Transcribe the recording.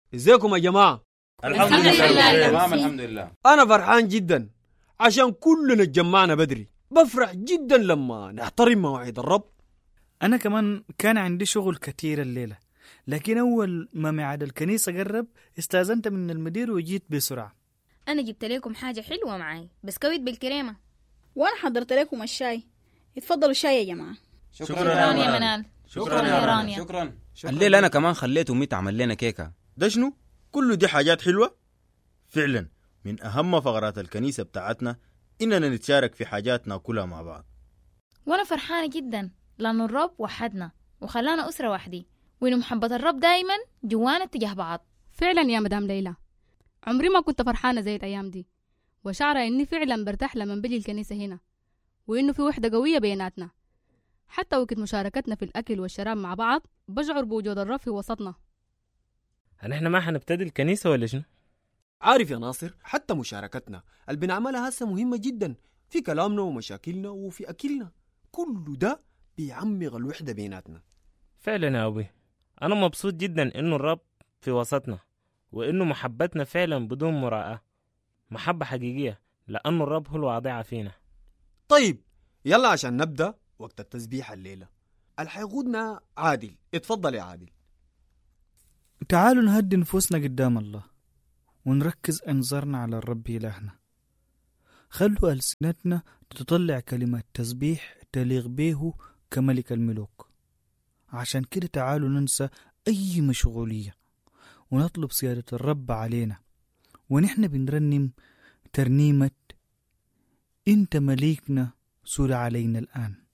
ازيكم يا جماعة الحمد الحمد لله لله. تمام الحمد لله أنا فرحان جدا عشان كلنا اتجمعنا بدري بفرح جدا لما نحترم مواعيد الرب أنا كمان كان عندي شغل كتير الليلة لكن أول ما ميعاد الكنيسة قرب استأذنت من المدير وجيت بسرعة أنا جبت لكم حاجة حلوة معاي بسكويت بالكريمة وانا حضرت لكم الشاي اتفضلوا الشاي يا جماعه شكرا يا منال شكرا يا يا رانيا. رانيا شكرا الليلة أنا كمان خليته ميت عمل لنا كيكة ده شنو؟ كله دي حاجات حلوة؟ فعلا من أهم فقرات الكنيسة بتاعتنا إننا نتشارك في حاجات ناكلها مع بعض وأنا فرحانة جدا لأن الرب وحدنا وخلانا أسرة واحدة وإنه محبة الرب دايما جوانا اتجاه بعض فعلا يا مدام ليلى عمري ما كنت فرحانة زي الأيام دي وشعرة إني فعلا برتاح لما بجي الكنيسة هنا وإنه في وحدة قوية بيناتنا حتى وقت مشاركتنا في الأكل والشراب مع بعض بشعر بوجود الرب في وسطنا هل احنا ما حنبتدي الكنيسة ولا شنو؟ عارف يا ناصر حتى مشاركتنا اللي بنعملها هسه مهمة جدا في كلامنا ومشاكلنا وفي أكلنا كل ده بيعمق الوحدة بيناتنا فعلا يا أبوي أنا مبسوط جدا إنه الرب في وسطنا وإنه محبتنا فعلا بدون مراءة محبة حقيقية لأنه الرب هو الواضعة فينا طيب يلا عشان نبدأ وقت التسبيح الليلة اللي حيقودنا عادل اتفضل يا عادل تعالوا نهدي نفوسنا قدام الله ونركز أنظارنا على الرب إلهنا خلوا ألسنتنا تطلع كلمات تسبيح تليق به كملك الملوك عشان كده تعالوا ننسى أي مشغولية ونطلب سيادة الرب علينا ونحن بنرنم ترنيمة انت مليكنا سور علينا الآن